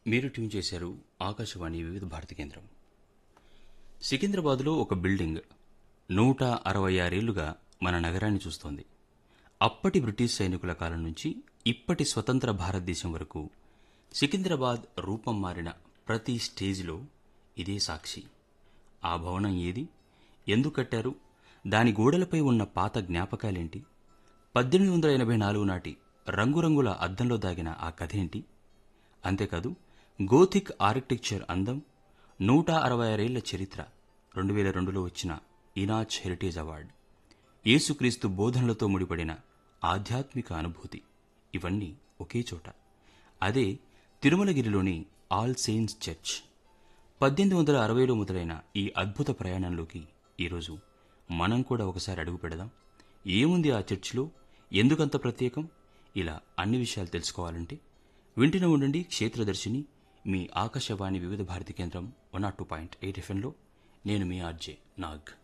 మీరు ట్యూన్ చేశారు ఆకాశవాణి వివిధ భారతి కేంద్రం సికింద్రాబాద్లో ఒక బిల్డింగ్ నూట అరవై ఆరేళ్లుగా మన నగరాన్ని చూస్తోంది అప్పటి బ్రిటిష్ సైనికుల కాలం నుంచి ఇప్పటి స్వతంత్ర భారతదేశం వరకు సికింద్రాబాద్ రూపం మారిన ప్రతి స్టేజిలో ఇదే సాక్షి ఆ భవనం ఏది ఎందుకు కట్టారు దాని గోడలపై ఉన్న పాత జ్ఞాపకాలేంటి పద్దెనిమిది వందల ఎనభై నాలుగు నాటి రంగురంగుల అద్దంలో దాగిన ఆ కథ ఏంటి అంతేకాదు గోథిక్ ఆర్కిటెక్చర్ అందం నూట అరవై ఆరేళ్ల చరిత్ర రెండు వేల రెండులో వచ్చిన ఇనాచ్ హెరిటేజ్ అవార్డు యేసుక్రీస్తు బోధనలతో ముడిపడిన ఆధ్యాత్మిక అనుభూతి ఇవన్నీ ఒకే చోట అదే తిరుమలగిరిలోని ఆల్ సెయింట్స్ చర్చ్ పద్దెనిమిది వందల అరవైలో మొదలైన ఈ అద్భుత ప్రయాణంలోకి ఈరోజు మనం కూడా ఒకసారి అడుగు పెడదాం ఏముంది ఆ చర్చిలో ఎందుకంత ప్రత్యేకం ఇలా అన్ని విషయాలు తెలుసుకోవాలంటే వింటూనే ఉండండి క్షేత్రదర్శిని మీ ఆకాశవాణి వివిధ భారతి కేంద్రం one not two point eight ఎఫ్ఎంలో నేను మీ ఆర్జే నాగ్